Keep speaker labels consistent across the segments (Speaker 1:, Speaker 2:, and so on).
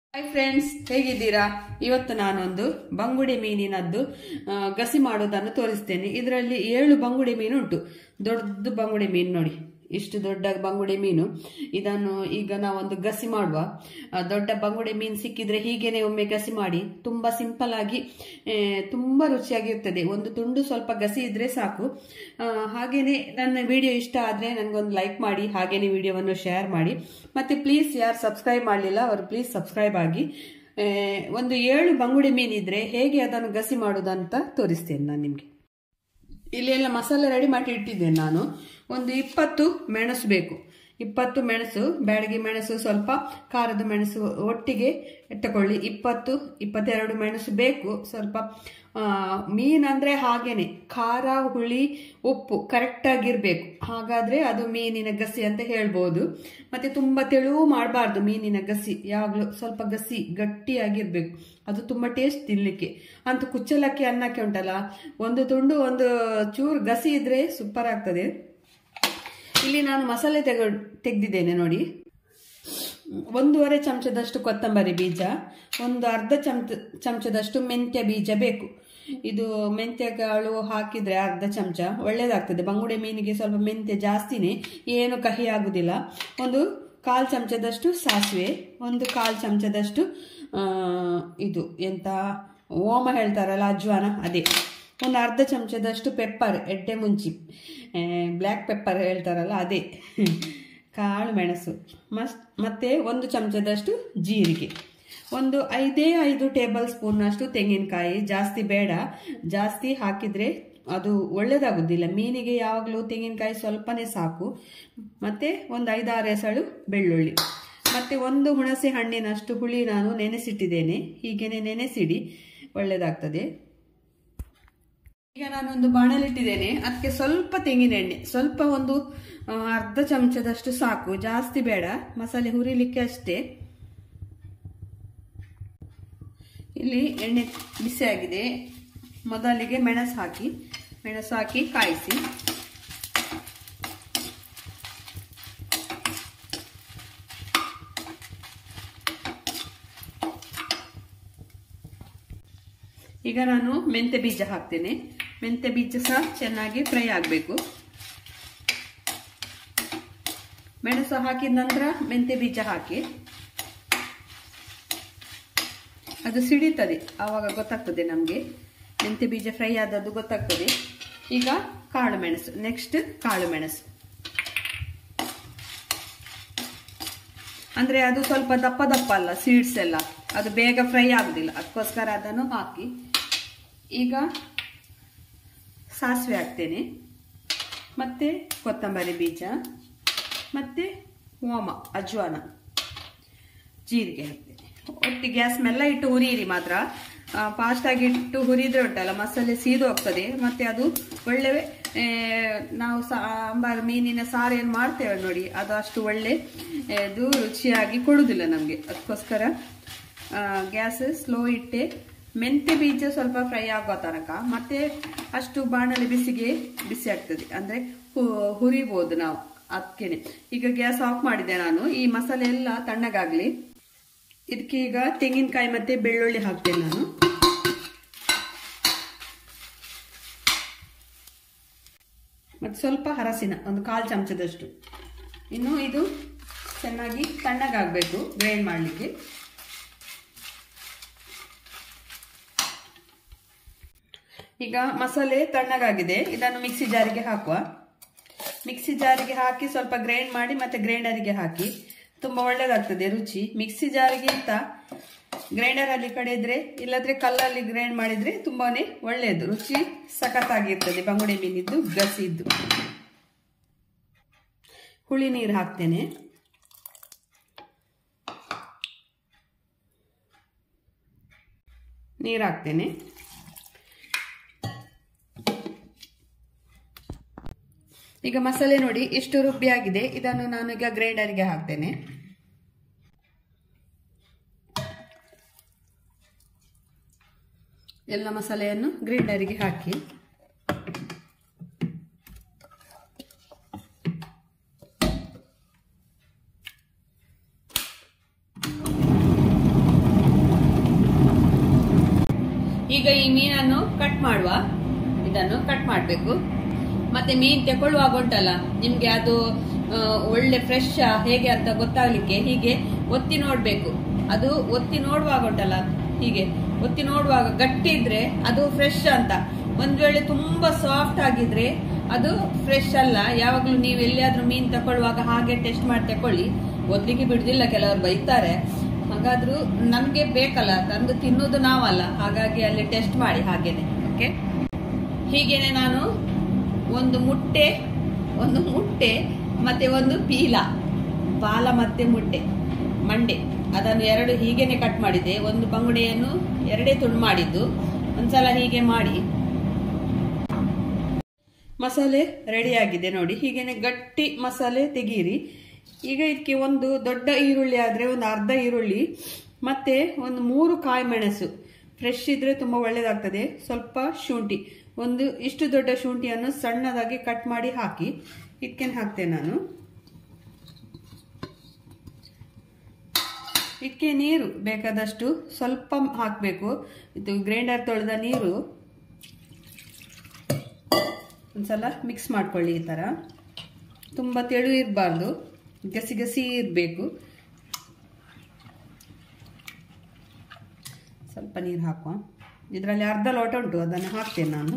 Speaker 1: hi friends ಹೇಗಿದ್ದೀರಾ ಇವತ್ತು ನಾನೊಂದು ಬಂಗುಡೆ ಮೀನಿನದ್ದು ಆ, ಗಸಿ ಮಾಡೋದನ್ನು ತೋರಿಸ್ತೇನೆ ಇದರಲ್ಲಿ ಏಳು ಬಂಗುಡೆ ಮೀನು ಉಂಟು ದೊಡ್ಡ ಬಂಗುಡೆ ಮೀನು ನೋಡಿ ಇಷ್ಟು ದೊಡ್ಡ ಬಂಗುಡೆ ಮೀನು ಇದನ್ನು ಈಗ ನಾವೊಂದು ಗಸಿ ಮಾಡುವ ಆ, ದೊಡ್ಡ ಬಂಗುಡೆ ಮೀನು ಸಿಕ್ಕಿದ್ರೆ ಹೀಗೇನೆ ಒಮ್ಮೆ ಗಸಿ ಮಾಡಿ ತುಂಬಾ ಸಿಂಪಲ್ ಆಗಿ ಆ, ತುಂಬಾ ರುಚಿಯಾಗಿರ್ತದೆ ಒಂದು ತುಂಡು ಸ್ವಲ್ಪ ಗಸಿ ಇದ್ರೆ ಸಾಕು ಆ, ಹಾಗೇನೆ ನನ್ನ ವಿಡಿಯೋ ಇಷ್ಟ ಆದ್ರೆ ನನಗೊಂದು ಲೈಕ್ ಮಾಡಿ ಹಾಗೇನೆ ವಿಡಿಯೋವನ್ನು ಶೇರ್ ಮಾಡಿ ಮತ್ತೆ ಪ್ಲೀಸ್ ಯಾರು ಸಬ್ಸ್ಕ್ರೈಬ್ ಮಾಡಲಿಲ್ಲ ಅವರು ಪ್ಲೀಸ್ ಸಬ್ಸ್ಕ್ರೈಬ್ ಆಗಿ ಆ, ಒಂದು ಏಳು ಬಂಗುಡೆ ಮೀನಿದ್ರೆ ಹೇಗೆ ಅದನ್ನು ಗಸಿ ಮಾಡೋದಂತ ತೋರಿಸ್ತೇನೆ ನಾನು ನಿಮಗೆ ಇಲ್ಲಿ ಎಲ್ಲ ಮಸಾಲೆ ರೆಡಿ ಮಾಡಿ ಇಟ್ಟಿದ್ದೇನೆ ನಾನು ಒಂದು ಇಪ್ಪತ್ತು ಮೆಣಸು ಬೇಕು ಇಪ್ಪತ್ತು ಮೆಣಸು ಬ್ಯಾಡಗಿ ಮೆಣಸು ಸ್ವಲ್ಪ ಖಾರದ ಮೆಣಸು ಒಟ್ಟಿಗೆ ತಗೊಳ್ಳಿ ಇಪ್ಪತ್ತು ಇಪ್ಪತ್ತೆರಡು ಮೆಣಸು ಬೇಕು ಸ್ವಲ್ಪ ಆ, ಮೀನಂದ್ರೆ ಹಾಗೇನೆ ಖಾರ ಹುಳಿ ಉಪ್ಪು ಕರೆಕ್ಟಾಗಿರ್ಬೇಕು ಹಾಗಾದ್ರೆ ಅದು ಮೀನಿನ ಗಸಿ ಅಂತ ಹೇಳ್ಬೋದು ಮತ್ತೆ ತುಂಬಾ ತೆಳುವು ಮಾಡಬಾರ್ದು ಮೀನಿನ ಗಸಿ ಯಾವಾಗಲೂ ಸ್ವಲ್ಪ ಗಸಿ ಗಟ್ಟಿಯಾಗಿರ್ಬೇಕು ಅದು ತುಂಬಾ ಟೇಸ್ಟ್ ತಿನ್ಲಿಕ್ಕೆ ಅಂತ ಕುಚ್ಚಲಕ್ಕಿ ಅನ್ನಕ್ಕೆ ಉಂಟಲ್ಲ ಒಂದು ತುಂಡು ಒಂದು ಚೂರು ಗಸಿ ಇದ್ರೆ ಸೂಪರ್ ಆಗ್ತದೆ ಇಲ್ಲಿ ನಾನು ಮಸಾಲೆ ತೆಗ ತೆಗೆದಿದ್ದೇನೆ ನೋಡಿ ಒಂದೂವರೆ ಚಮಚದಷ್ಟು ಕೊತ್ತಂಬರಿ ಬೀಜ ಒಂದು ಅರ್ಧ ಚಮಚ ಚಮಚದಷ್ಟು ಮೆಂತ್ಯ ಬೀಜ ಬೇಕು ಇದು ಮೆಂತ್ಯ ಕಾಳು ಹಾಕಿದ್ರೆ ಅರ್ಧ ಚಮಚ ಒಳ್ಳೇದಾಗ್ತದೆ ಬಂಗುಡೆ ಮೀನಿಗೆ ಸ್ವಲ್ಪ ಮೆಂತ್ಯ ಜಾಸ್ತಿನೇ ಏನು ಕಹಿ ಆಗುದಿಲ್ಲ ಒಂದು ಕಾಲು ಚಮಚದಷ್ಟು ಸಾಸಿವೆ ಒಂದು ಕಾಲು ಚಮಚದಷ್ಟು ಆ, ಇದು ಎಂತ ಓಮ ಹೇಳ್ತಾರಲ್ಲ ಅಜ್ವಾನ ಅದೇ ಒಂದು ಅರ್ಧ ಚಮಚದಷ್ಟು ಪೆಪ್ಪರ್ ಎಡ್ಡೆ ಮುಂಚಿ ಬ್ಲ್ಯಾಕ್ ಪೆಪ್ಪರ್ ಹೇಳ್ತಾರಲ್ಲ ಅದೇ ಕಾಳು ಮೆಣಸು ಮಸ್ ಮತ್ತೆ ಒಂದು ಚಮಚದಷ್ಟು ಜೀರಿಗೆ ಒಂದು ಐದೇ ಐದು ಟೇಬಲ್ ಸ್ಪೂನ್ನಷ್ಟು ತೆಂಗಿನಕಾಯಿ ಜಾಸ್ತಿ ಬೇಡ ಜಾಸ್ತಿ ಹಾಕಿದರೆ ಅದು ಒಳ್ಳೆಯದಾಗೋದಿಲ್ಲ ಮೀನಿಗೆ ಯಾವಾಗಲೂ ತೆಂಗಿನಕಾಯಿ ಸ್ವಲ್ಪನೇ ಸಾಕು ಮತ್ತು ಒಂದು ಐದಾರು ಎಸಳು ಬೆಳ್ಳುಳ್ಳಿ ಮತ್ತು ಒಂದು ಹುಣಸೆ ಹಣ್ಣಿನಷ್ಟು ಹುಳಿ ನಾನು ನೆನೆಸಿಟ್ಟಿದ್ದೇನೆ ಹೀಗೇನೆ ನೆನೆಸಿಡಿ ಒಳ್ಳೆಯದಾಗ್ತದೆ ಈಗ ನಾನೊಂದು ಬಾಣಲಿಟ್ಟಿದ್ದೇನೆ ಅದಕ್ಕೆ ಸ್ವಲ್ಪ ತೆಂಗಿನ ಎಣ್ಣೆ ಸ್ವಲ್ಪ ಒಂದು ಆ, ಅರ್ಧ ಚಮಚದಷ್ಟು ಸಾಕು ಜಾಸ್ತಿ ಬೇಡ ಮಸಾಲೆ ಹುರಿಲಿಕ್ಕೆ ಅಷ್ಟೇ ಇಲ್ಲಿ ಎಣ್ಣೆ ಬಿಸಿಯಾಗಿದೆ ಮೊದಲಿಗೆ ಮೆಣಸು ಹಾಕಿ ಮೆಣಸು ಹಾಕಿ ಕಾಯಿಸಿ ಈಗ ನಾನು ಮೆಂತೆ ಬೀಜ ಹಾಕ್ತೇನೆ ಮೆಂತೆ ಬೀಜ ಸಹ ಚೆನ್ನಾಗಿ ಫ್ರೈ ಆಗಬೇಕು ಮೆಣಸು ಹಾಕಿದ ನಂತರ ಮೆಂತೆ ಬೀಜ ಹಾಕಿ ಅದು ಸಿಡಿತದೆ ಆವಾಗ ಗೊತ್ತಾಗ್ತದೆ ನಮಗೆ ಮೆಂತೆ ಬೀಜ ಫ್ರೈ ಆದದ್ದು ಗೊತ್ತಾಗ್ತದೆ ಈಗ ಕಾಳು ಮೆಣಸು ನೆಕ್ಸ್ಟ್ ಕಾಳು ಮೆಣಸು ಅಂದ್ರೆ ಅದು ಸ್ವಲ್ಪ ದಪ್ಪ ದಪ್ಪ ಅಲ್ಲ ಸೀಡ್ಸ್ ಎಲ್ಲ ಅದು ಬೇಗ ಫ್ರೈ ಆಗುದಿಲ್ಲ ಅದಕ್ಕೋಸ್ಕರ ಅದನ್ನು ಹಾಕಿ ಈಗ ಸಾಸಿವೆ ಹಾಕ್ತೇನೆ ಮತ್ತೆ ಕೊತ್ತಂಬರಿ ಬೀಜ ಮತ್ತೆ ಓಮ ಅಜ್ವಾನ ಜೀರಿಗೆ ಹಾಕ್ತೇನೆ ಒಟ್ಟು ಗ್ಯಾಸ್ ಮೆಲ್ಲ ಇಟ್ಟು ಹುರಿಯಿರಿ ಮಾತ್ರ ಫಾಸ್ಟ್ ಆಗಿ ಇಟ್ಟು ಹುರಿದ್ರೆ ಉಂಟಲ್ಲ ಮಸಾಲೆ ಸೀದು ಹೋಗ್ತದೆ ಮತ್ತೆ ಅದು ಒಳ್ಳೆ ಆ, ನಾವು ಸಾಂಬಾರು ಮೀನಿನ ಸಾರು ಏನು ಮಾಡ್ತೇವೆ ನೋಡಿ ಅದು ಅಷ್ಟು ಒಳ್ಳೆ ಆ, ಇದು ರುಚಿಯಾಗಿ ಕೊಡುದಿಲ್ಲ ನಮಗೆ ಅದಕ್ಕೋಸ್ಕರ ಗ್ಯಾಸ್ ಸ್ಲೋ ಇಟ್ಟೆ ಮೆಂತ್ಯ ಬೀಜ ಸ್ವಲ್ಪ ಫ್ರೈ ಆಗೋ ತನಕ ಮತ್ತೆ ಅಷ್ಟು ಬಾಣಲೆ ಬಿಸಿಗೆ ಬಿಸಿ ಆಗ್ತದೆ ಅಂದ್ರೆ ಹು- ಹುರಿಬೋದು ನಾವು ಅದಕ್ಕೇನೆ ಈಗ ಗ್ಯಾಸ್ ಆಫ್ ಮಾಡಿದೆ ನಾನು ಈ ಮಸಾಲೆ ಎಲ್ಲ ತಣ್ಣಗಾಗ್ಲಿ ಇದಕ್ಕೆ ಈಗ ತೆಂಗಿನಕಾಯಿ ಮತ್ತೆ ಬೆಳ್ಳುಳ್ಳಿ ಹಾಕ್ತೇನೆ ನಾನು ಮತ್ತೆ ಸ್ವಲ್ಪ ಹರಸಿನ ಒಂದು ಕಾಲು ಚಮಚದಷ್ಟು ಇನ್ನು ಇದು ಚೆನ್ನಾಗಿ ತಣ್ಣಗಾಗಬೇಕು ಗ್ರೈಂಡ್ ಮಾಡಲಿಕ್ಕೆ ಈಗ ಮಸಾಲೆ ತಣ್ಣಗಾಗಿದೆ ಇದನ್ನು ಮಿಕ್ಸಿ ಜಾರಿಗೆ ಹಾಕುವ ಮಿಕ್ಸಿ ಜಾರಿಗೆ ಹಾಕಿ ಸ್ವಲ್ಪ ಗ್ರೈಂಡ್ ಮಾಡಿ ಮತ್ತೆ ಗ್ರೈಂಡರಿಗೆ ಹಾಕಿ ತುಂಬಾ ಒಳ್ಳೇದಾಗ್ತದೆ ರುಚಿ ಮಿಕ್ಸಿ ಜಾರಿಗಿಂತ ಗ್ರೈಂಡರ್ ಅಲ್ಲಿ ಕಡೆ ಇದ್ರೆ ಇಲ್ಲದ್ರೆ ಕಲ್ಲಲ್ಲಿ ಗ್ರೈಂಡ್ ಮಾಡಿದ್ರೆ ತುಂಬಾನೇ ಒಳ್ಳೆಯದು ರುಚಿ ಸಖತ್ತಾಗಿರ್ತದೆ ಬಂಗುಡೆ ಮೀನಿದ್ದು ಗಸಿದ್ದು ಹುಳಿ ನೀರು ಹಾಕ್ತೇನೆ ನೀರು ಹಾಕ್ತೇನೆ ಈಗ ಮಸಾಲೆ ನೋಡಿ ಇಷ್ಟು ರುಬ್ಬಿ ಆಗಿದೆ ಇದನ್ನು ನಾನು ಈಗ ಗ್ರೈಂಡರ್ಗೆ ಹಾಕ್ತೇನೆ ಎಲ್ಲ ಮಸಾಲೆಯನ್ನು ಗ್ರೈಂಡರ್ಗೆ ಹಾಕಿ ಈಗ ಈ ಮೀನನ್ನು ಕಟ್ ಮಾಡುವ ಇದನ್ನು ಕಟ್ ಮಾಡಬೇಕು ಮತ್ತೆ ಮೀನ್ ತಗೊಳ್ಳುವಾಗ ಉಂಟಲ್ಲ ನಿಮ್ಗೆ ಅದು ಆ, ಒಳ್ಳೆ ಫ್ರೆಶ್ ಹೇಗೆ ಅಂತ ಗೊತ್ತಾಗ್ಲಿಕ್ಕೆ ಹೀಗೆ ಒತ್ತಿ ನೋಡ್ಬೇಕು ಅದು ಒತ್ತಿ ನೋಡುವಾಗ ಉಂಟಲ್ಲ ಹೀಗೆ ಒತ್ತಿ ನೋಡುವಾಗ ಗಟ್ಟಿ ಇದ್ರೆ ಅದು ಫ್ರೆಶ್ ಅಂತ ಒಂದ್ ವೇಳೆ ತುಂಬಾ ಸಾಫ್ಟ್ ಆಗಿದ್ರೆ ಅದು ಫ್ರೆಶ್ ಅಲ್ಲ ಯಾವಾಗ್ಲೂ ನೀವು ಎಲ್ಲಿಯಾದ್ರೂ ಮೀನ್ ತಗೊಳ್ಳುವಾಗ ಹಾಗೆ ಟೆಸ್ಟ್ ಮಾಡಿ ತಕೊಳ್ಳಿ ಒದ್ಲಿಕ್ಕೆ ಬಿಡುದಿಲ್ಲ ಕೆಲವರು ಬೈತಾರೆ ಹಾಗಾದ್ರೂ ನಮ್ಗೆ ಬೇಕಲ್ಲ ತಂದು ತಿನ್ನೋದು ನಾವಲ್ಲ ಹಾಗಾಗಿ ಅಲ್ಲಿ ಟೆಸ್ಟ್ ಮಾಡಿ ಹಾಗೇನೆ ಓಕೆ ಹೀಗೇನೆ ನಾನು ಒಂದು ಮುಟ್ಟೆ ಒಂದು ಮುಟ್ಟೆ ಮತ್ತೆ ಒಂದು ಪೀಲ ಬಾಲ ಮತ್ತೆ ಮುಟ್ಟೆ ಮಂಡೆ ಅದನ್ನು ಎರಡು ಹೀಗೇನೆ ಕಟ್ ಮಾಡಿದೆ ಒಂದು ಬಂಗುಡೆಯನ್ನು ಎರಡೇ ತುಂಡು ಮಾಡಿದ್ದು ಒಂದ್ಸಲ ಹೀಗೆ ಮಾಡಿ ಮಸಾಲೆ ರೆಡಿ ಆಗಿದೆ ನೋಡಿ ಹೀಗೇನೆ ಗಟ್ಟಿ ಮಸಾಲೆ ತೆಗೀರಿ ಈಗ ಇದಕ್ಕೆ ಒಂದು ದೊಡ್ಡ ಈರುಳ್ಳಿ ಆದ್ರೆ ಒಂದು ಅರ್ಧ ಈರುಳ್ಳಿ ಮತ್ತೆ ಒಂದು ಮೂರು ಕಾಯಿ ಮೆಣಸು ಫ್ರೆಶ್ ಇದ್ರೆ ತುಂಬಾ ಒಳ್ಳೇದಾಗ್ತದೆ ಸ್ವಲ್ಪ ಶುಂಠಿ ಒಂದು ಇಷ್ಟು ದೊಡ್ಡ ಶುಂಠಿಯನ್ನು ಸಣ್ಣದಾಗಿ ಕಟ್ ಮಾಡಿ ಹಾಕಿ ಇದಕ್ಕೆ ಹಾಕ್ತೇನೆ ನಾನು ಇದಕ್ಕೆ ನೀರು ಬೇಕಾದಷ್ಟು ಸ್ವಲ್ಪ ಹಾಕಬೇಕು ಇದು ಗ್ರೈಂಡರ್ ತೊಳೆದ ನೀರು ಒಂದ್ಸಲ ಮಿಕ್ಸ್ ಮಾಡ್ಕೊಳ್ಳಿ ಈ ಥರ ತುಂಬ ತೆಳು ಇರಬಾರ್ದು ಗಸಿ ಗಸಿ ಇರಬೇಕು ಸ್ವಲ್ಪ ನೀರು ಹಾಕುವ ಇದರಲ್ಲಿ ಅರ್ಧ ಲೋಟ ಉಂಟು ಅದನ್ನು ಹಾಕ್ತೇನೆ ನಾನು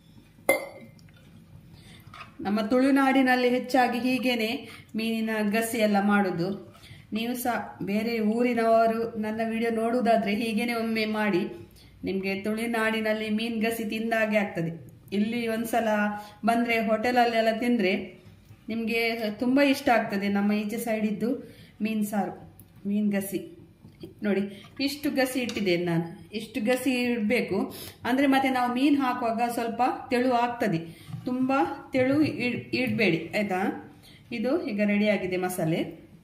Speaker 1: ನಮ್ಮ ತುಳುನಾಡಿನಲ್ಲಿ ಹೆಚ್ಚಾಗಿ ಹೀಗೇನೆ ಮೀನಿನ ಗಸಿ ಎಲ್ಲ ಮಾಡೋದು ನೀವು ಸಹ ಬೇರೆ ಊರಿನವರು ನನ್ನ ವಿಡಿಯೋ ನೋಡುವುದಾದ್ರೆ ಹೀಗೇನೆ ಒಮ್ಮೆ ಮಾಡಿ ನಿಮಗೆ ತುಳುನಾಡಿನಲ್ಲಿ ಮೀನ್ ಗಸಿ ತಿಂದಾಗೆ ಆಗ್ತದೆ ಇಲ್ಲಿ ಒಂದ್ಸಲ ಬಂದ್ರೆ ಹೋಟೆಲಲ್ಲೆಲ್ಲ ತಿಂದ್ರೆ ನಿಮಗೆ ತುಂಬಾ ಇಷ್ಟ ಆಗ್ತದೆ ನಮ್ಮ ಈಚೆ ಸೈಡ್ ಇದ್ದು ಮೀನ್ ಸಾರು ಮೀನ್ ಗಸಿ ನೋಡಿ ಇಷ್ಟು ಗಸಿ ಇಟ್ಟಿದ್ದೇನೆ ನಾನು ಇಷ್ಟು ಗಸಿ ಇಡಬೇಕು ಅಂದ್ರೆ ಮತ್ತೆ ನಾವು ಮೀನ್ ಹಾಕುವಾಗ ಸ್ವಲ್ಪ ತೆಳು ಆಗ್ತದೆ ತುಂಬಾ ತೆಳು ಇಡ್- ಇಡ್ಬೇಡಿ ಆಯ್ತಾ ಇದು ಈಗ ರೆಡಿ ಆಗಿದೆ ಮಸಾಲೆ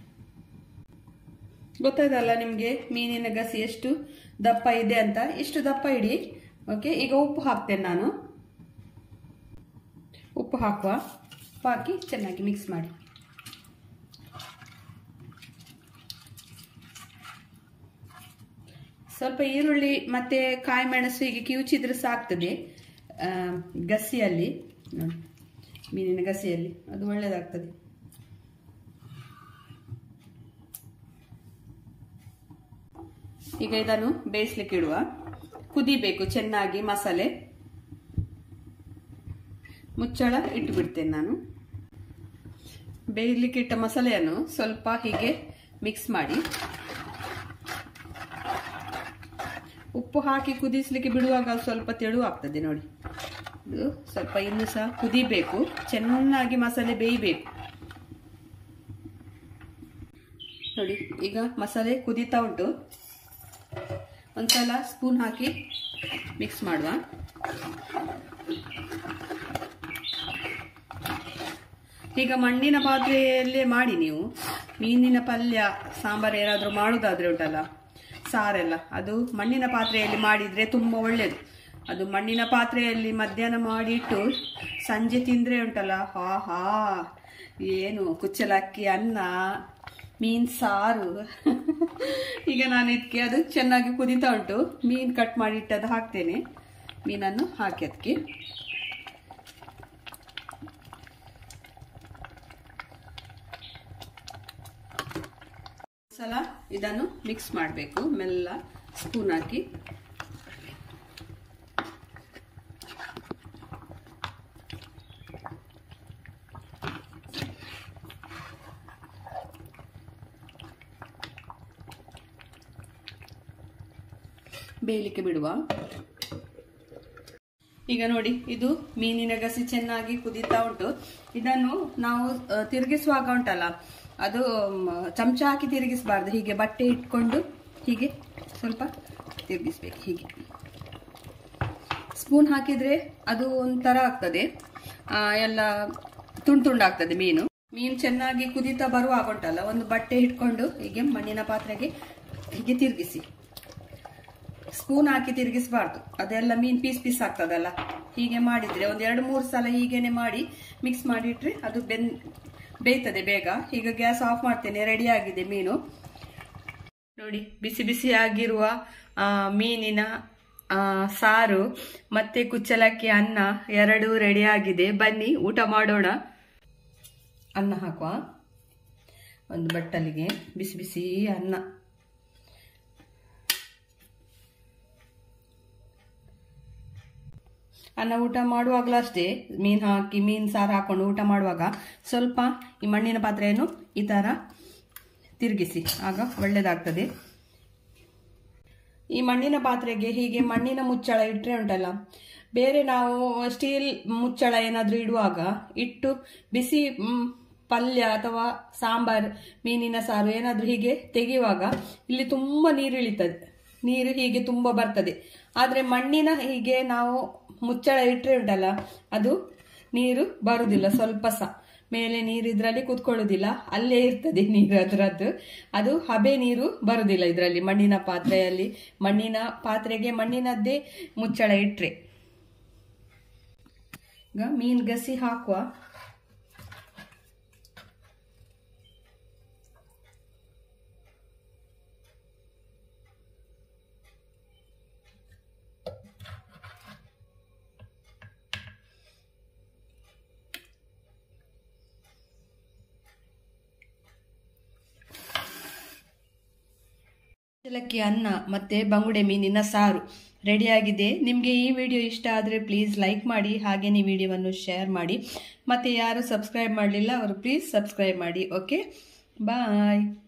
Speaker 1: ಗೊತ್ತಾಯ್ತಲ್ಲ ನಿಮಗೆ ಮೀನಿನ ಗಸಿ ಎಷ್ಟು ದಪ್ಪ ಇದೆ ಅಂತ ಇಷ್ಟು ದಪ್ಪ ಇಡಿ ಓಕೆ ಈಗ ಉಪ್ಪು ಹಾಕ್ತೇನೆ ನಾನು ಉಪ್ಪು ಹಾಕುವ ಉಪ್ಪು ಹಾಕಿ ಚೆನ್ನಾಗಿ ಮಿಕ್ಸ್ ಮಾಡಿ ಸ್ವಲ್ಪ ಈರುಳ್ಳಿ ಮತ್ತೆ ಕಾಯಿ ಮೆಣಸು ಹೀಗೆ ಕಿವುಚಿದ್ರೆ ಸಾಕ್ತದೆ ಆ, ಗಸಿಯಲ್ಲಿ ನೋಡಿ ಮೀನಿನ ಗಸಿಯಲ್ಲಿ ಅದು ಒಳ್ಳೆಯದಾಗ್ತದೆ ಈಗ ಇದನ್ನು ಬೇಯಿಸ್ಲಿಕ್ಕೆ ಇಡುವ ಕುದಿಬೇಕು ಚೆನ್ನಾಗಿ ಮಸಾಲೆ ಮುಚ್ಚಳ ಇಟ್ಟು ಬಿಡ್ತೇನೆ ನಾನು ಬೇಯಲಿಕ್ಕೆ ಇಟ್ಟ ಮಸಾಲೆಯನ್ನು ಸ್ವಲ್ಪ ಹೀಗೆ ಮಿಕ್ಸ್ ಮಾಡಿ ಉಪ್ಪು ಹಾಕಿ ಕುದಿಸ್ಲಿಕ್ಕೆ ಬಿಡುವಾಗ ಸ್ವಲ್ಪ ತೆಳು ಆಗ್ತದೆ ನೋಡಿ ಇದು ಸ್ವಲ್ಪ ಇನ್ನು ಸಹ ಕುದಿಬೇಕು ಚೆನ್ನಾಗಿ ಮಸಾಲೆ ಬೇಯಬೇಕು ನೋಡಿ ಈಗ ಮಸಾಲೆ ಕುದೀತಾ ಉಂಟು ಒಂದ್ಸಲ ಸ್ಪೂನ್ ಹಾಕಿ ಮಿಕ್ಸ್ ಮಾಡುವ ಈಗ ಮಣ್ಣಿನ ಪಾತ್ರೆಯಲ್ಲೇ ಮಾಡಿ ನೀವು ಮೀನಿನ ಪಲ್ಯ ಸಾಂಬಾರು ಏನಾದರೂ ಮಾಡೋದಾದ್ರೆ ಉಂಟಲ್ಲ ಸಾರೆಲ್ಲ ಅದು ಮಣ್ಣಿನ ಪಾತ್ರೆಯಲ್ಲಿ ಮಾಡಿದ್ರೆ ತುಂಬ ಒಳ್ಳೆಯದು ಅದು ಮಣ್ಣಿನ ಪಾತ್ರೆಯಲ್ಲಿ ಮಧ್ಯಾಹ್ನ ಮಾಡಿಟ್ಟು ಸಂಜೆ ತಿಂದ್ರೆ ಉಂಟಲ್ಲ ಹಾ ಹಾ ಏನು ಕುಚ್ಚಲಕ್ಕಿ ಅನ್ನ ಮೀನ್ ಸಾರು ಈಗ ನಾನು ಇದಕ್ಕೆ ಅದು ಚೆನ್ನಾಗಿ ಕುದೀತಾ ಉಂಟು ಮೀನ್ ಕಟ್ ಮಾಡಿ ಇಟ್ಟದ್ದು ಹಾಕ್ತೇನೆ ಮೀನನ್ನು ಹಾಕಿ ಅದಕ್ಕೆ ಸಲ ಇದನ್ನು ಮಿಕ್ಸ್ ಮಾಡಬೇಕು ಮೆಲ್ಲ ಸ್ಪೂನ್ ಹಾಕಿ ಬೇಯಲಿಕ್ಕೆ ಬಿಡುವ ಈಗ ನೋಡಿ ಇದು ಮೀನಿನ ಗಸಿ ಚೆನ್ನಾಗಿ ಕುದೀತಾ ಉಂಟು ಇದನ್ನು ನಾವು ಆ, ತಿರುಗಿಸುವಾಗ ಉಂಟಲ್ಲ ಅದು ಮ್, ಚಮಚ ಹಾಕಿ ತಿರುಗಿಸಬಾರ್ದು ಹೀಗೆ ಬಟ್ಟೆ ಇಟ್ಕೊಂಡು ಹೀಗೆ ಸ್ವಲ್ಪ ತಿರುಗಿಸ್ಬೇಕು ಹೀಗೆ ಸ್ಪೂನ್ ಹಾಕಿದ್ರೆ ಅದು ಒಂಥರ ಆಗ್ತದೆ ಆ, ಎಲ್ಲ ತುಂಡು ತುಂಡಾಗ್ತದೆ ಮೀನು ಮೀನು ಚೆನ್ನಾಗಿ ಕುದೀತಾ ಬರುವಾಗ ಉಂಟಲ್ಲ ಒಂದು ಬಟ್ಟೆ ಇಟ್ಕೊಂಡು ಹೀಗೆ ಮಣ್ಣಿನ ಪಾತ್ರೆಗೆ ಹೀಗೆ ತಿರುಗಿಸಿ ಸ್ಪೂನ್ ಹಾಕಿ ತಿರುಗಿಸಬಾರ್ದು ಅದೆಲ್ಲ ಮೀನ್ ಪೀಸ್ ಪೀಸ್ ಆಗ್ತದಲ್ಲ ಹೀಗೆ ಮಾಡಿದ್ರೆ ಒಂದ್ ಎರಡು ಮೂರು ಸಲ ಹೀಗೇನೆ ಮಾಡಿ ಮಿಕ್ಸ್ ಮಾಡಿಟ್ರೆ ಅದು ಬೆನ್ ಬೇಯ್ತದೆ ಬೇಗ ಈಗ ಗ್ಯಾಸ್ ಆಫ್ ಮಾಡ್ತೇನೆ ರೆಡಿ ಆಗಿದೆ ಮೀನು ನೋಡಿ ಬಿಸಿ ಬಿಸಿ ಆಗಿರುವ ಆ, ಮೀನಿನ ಆ, ಸಾರು ಮತ್ತೆ ಕುಚ್ಚಲಕ್ಕಿ ಅನ್ನ ಎರಡೂ ರೆಡಿ ಆಗಿದೆ ಬನ್ನಿ ಊಟ ಮಾಡೋಣ ಅನ್ನ ಹಾಕುವ ಒಂದು ಬಟ್ಟಲಿಗೆ ಬಿಸಿ ಬಿಸಿ ಅನ್ನ ಅನ್ನ ಊಟ ಮಾಡುವಾಗಲೂ ಅಷ್ಟೇ ಮೀನು ಹಾಕಿ ಮೀನು ಸಾರು ಹಾಕೊಂಡು ಊಟ ಮಾಡುವಾಗ ಸ್ವಲ್ಪ ಈ ಮಣ್ಣಿನ ಪಾತ್ರೆಯನ್ನು ಈ ಥರ ತಿರುಗಿಸಿ ಆಗ ಒಳ್ಳೆಯದಾಗ್ತದೆ ಈ ಮಣ್ಣಿನ ಪಾತ್ರೆಗೆ ಹೀಗೆ ಮಣ್ಣಿನ ಮುಚ್ಚಳ ಇಟ್ಟರೆ ಉಂಟಲ್ಲ ಬೇರೆ ನಾವು ಸ್ಟೀಲ್ ಮುಚ್ಚಳ ಏನಾದರೂ ಇಡುವಾಗ ಇಟ್ಟು ಬಿಸಿ ಮ್, ಪಲ್ಯ ಅಥವಾ ಸಾಂಬಾರ್ ಮೀನಿನ ಸಾರು ಏನಾದರೂ ಹೀಗೆ ತೆಗೆಯುವಾಗ ಇಲ್ಲಿ ತುಂಬ ನೀರು ಇಳಿತದೆ ನೀರು ಹೀಗೆ ತುಂಬ ಬರ್ತದೆ ಆದರೆ ಮಣ್ಣಿನ ಹೀಗೆ ನಾವು ಮುಚ್ಚಳ ಇಟ್ಟರೆ ಉಂಟಲ್ಲ ಅದು ನೀರು ಬರುವುದಿಲ್ಲ ಸ್ವಲ್ಪ ಸಹ ಮೇಲೆ ನೀರು ಇದರಲ್ಲಿ ಕೂತ್ಕೊಳ್ಳೋದಿಲ್ಲ ಅಲ್ಲೇ ಇರ್ತದೆ ನೀರು ಅದರದ್ದು ಅದು ಹಬೆ ನೀರು ಬರುವುದಿಲ್ಲ ಇದರಲ್ಲಿ ಮಣ್ಣಿನ ಪಾತ್ರೆಯಲ್ಲಿ ಮಣ್ಣಿನ ಪಾತ್ರೆಗೆ ಮಣ್ಣಿನದ್ದೇ ಮುಚ್ಚಳ ಇಟ್ಟರೆ ಈಗ ಮೀನು ಗಸಿ ಹಾಕುವ ಕುಚ್ಚಲಕ್ಕಿ ಅನ್ನ ಮತ್ತೆ ಬಂಗುಡೆ ಮೀನಿನ ಸಾರು ರೆಡಿಯಾಗಿದೆ ನಿಮಗೆ ಈ ವಿಡಿಯೋ ಇಷ್ಟ ಆದರೆ ಪ್ಲೀಸ್ ಲೈಕ್ ಮಾಡಿ ಹಾಗೆಯೇ ವಿಡಿಯೋವನ್ನು ಶೇರ್ ಮಾಡಿ ಮತ್ತು ಯಾರು ಸಬ್ಸ್ಕ್ರೈಬ್ ಮಾಡಲಿಲ್ಲ ಅವರು ಪ್ಲೀಸ್ ಸಬ್ಸ್ಕ್ರೈಬ್ ಮಾಡಿ ಓಕೆ ಬಾಯ್